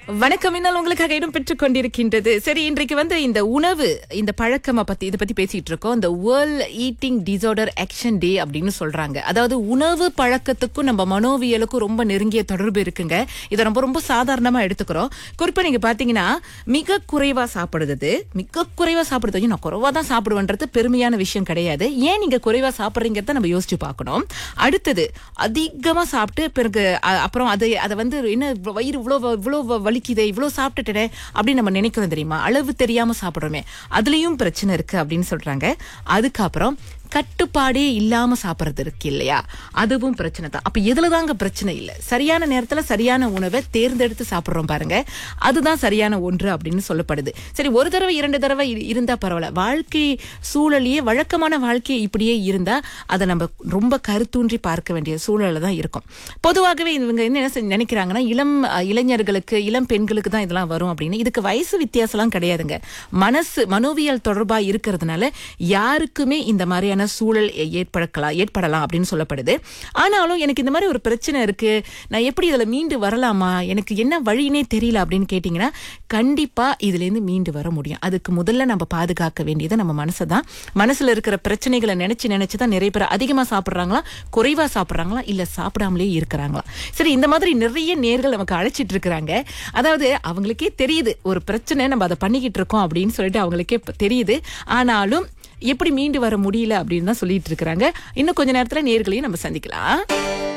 வணக்கம் இன்னும் உங்களுக்காக இடம் பெற்றுக் கொண்டிருக்கின்றது சரி இன்றைக்கு வந்து இந்த உணவு இந்த பழக்கமா பத்தி இதை பத்தி பேசிட்டு இருக்கோம் இந்த world eating disorder action day அப்படின்னு சொல்றாங்க அதாவது உணவு பழக்கத்துக்கும் நம்ம மனோவியலுக்கும் ரொம்ப நெருங்கிய தொடர்பு இருக்குங்க இதை ரொம்ப ரொம்ப சாதாரணமா எடுத்துக்கிறோம் குறிப்பா நீங்க பாத்தீங்கன்னா மிக குறைவா சாப்பிடுறது மிக குறைவா சாப்பிடுறது ஐயோ, நான் குறைவா தான் சாப்பிடுவேன்றது பெருமையான விஷயம் கிடையாது ஏன் நீங்க குறைவா சாப்பிடுறீங்கிறத நம்ம யோசிச்சு பார்க்கணும் அடுத்தது அதிகமா சாப்பிட்டு பிறகு அ- அப்புறம் அது அதை வந்து என்ன இவ்வளவு வயிறு இவ்வளோ இவ்வளோ வலிக்குதே இவ்வளோ சாப்பிட்டுட்டே அப்படின்னு நம்ம நினைக்கிறோம் தெரியுமா அளவு தெரியாம சாப்பிடுறோமே அதுலயும் பிரச்சனை இருக்கு அப்படின்னு சொல்றாங்க அதுக்கப்புறம் கட்டுப்பாடே இல்லாம சாப்பிடுறது இருக்கு இல்லையா அதுவும் பிரச்சனை தான் அப்ப எதுலதாங்க பிரச்சனை இல்ல சரியான நேரத்துல சரியான உணவை தேர்ந்தெடுத்து சாப்பிடுறோம் பாருங்க அதுதான் சரியான ஒன்று அப்படின்னு சொல்லப்படுது சரி ஒரு தடவை இரண்டு தடவை இரு- இருந்தா பரவாயில்ல வாழ்க்கை சூழலையே வழக்கமான வாழ்க்கை இப்படியே இருந்தா அதை நம்ம ரொம்ப கருத்தூன்றி பார்க்க வேண்டிய சூழல்ல தான் இருக்கும் பொதுவாகவே இவங்க என்ன செ- நினைக்கிறாங்கன்னா இளம் அஹ், இளைஞர்களுக்கு இளம் பெண்களுக்கு தான் இதெல்லாம் வரும் அப்படின்னு இதுக்கு வயசு வித்தியாசம்லாம் கிடையாதுங்க மனசு மனோவியல் தொடர்பா இருக்கிறதுனால யாருக்குமே இந்த மாதிரியான சூழல் ஏ- ஏற்படலாம் ஏற்படலாம் அப்படின்னு சொல்லப்படுது ஆனாலும் எனக்கு இந்த மாதிரி ஒரு பிரச்சனை இருக்கு நான் எப்படி இதுல மீண்டு வரலாமா எனக்கு என்ன வழினே தெரியல அப்படின்னு கேட்டீங்கன்னா கண்டிப்பா இதுல இருந்து மீண்டு வர முடியும் அதுக்கு முதல்ல நம்ம பாதுகாக்க வேண்டியது நம்ம மனசை தான் மனசுல இருக்கிற பிரச்சனைகளை நினைச்சு நினைச்சு தான் நிறைய பேர் அதிகமா சாப்பிடுறாங்களா குறைவா சாப்பிடுறாங்களா இல்ல சாப்பிடாமலே இருக்கிறாங்களா சரி இந்த மாதிரி நிறைய நேர்கள் நமக்கு அழைச்சிட்டு இருக்கிறாங்க அதாவது அவங்களுக்கே தெரியுது ஒரு பிரச்சனை நம்ம அதை பண்ணிக்கிட்டு இருக்கோம் அப்படின்னு சொல்லிட்டு அவங்களுக்கே ப- தெரியுது ஆனாலும் எப்படி மீண்டு வர முடியல அப்படின்னு தான் சொல்லிட்டு இருக்கிறாங்க இன்னும் கொஞ்ச நேரத்துல நேர்களையும் நம்ம சந்திக்கலாம்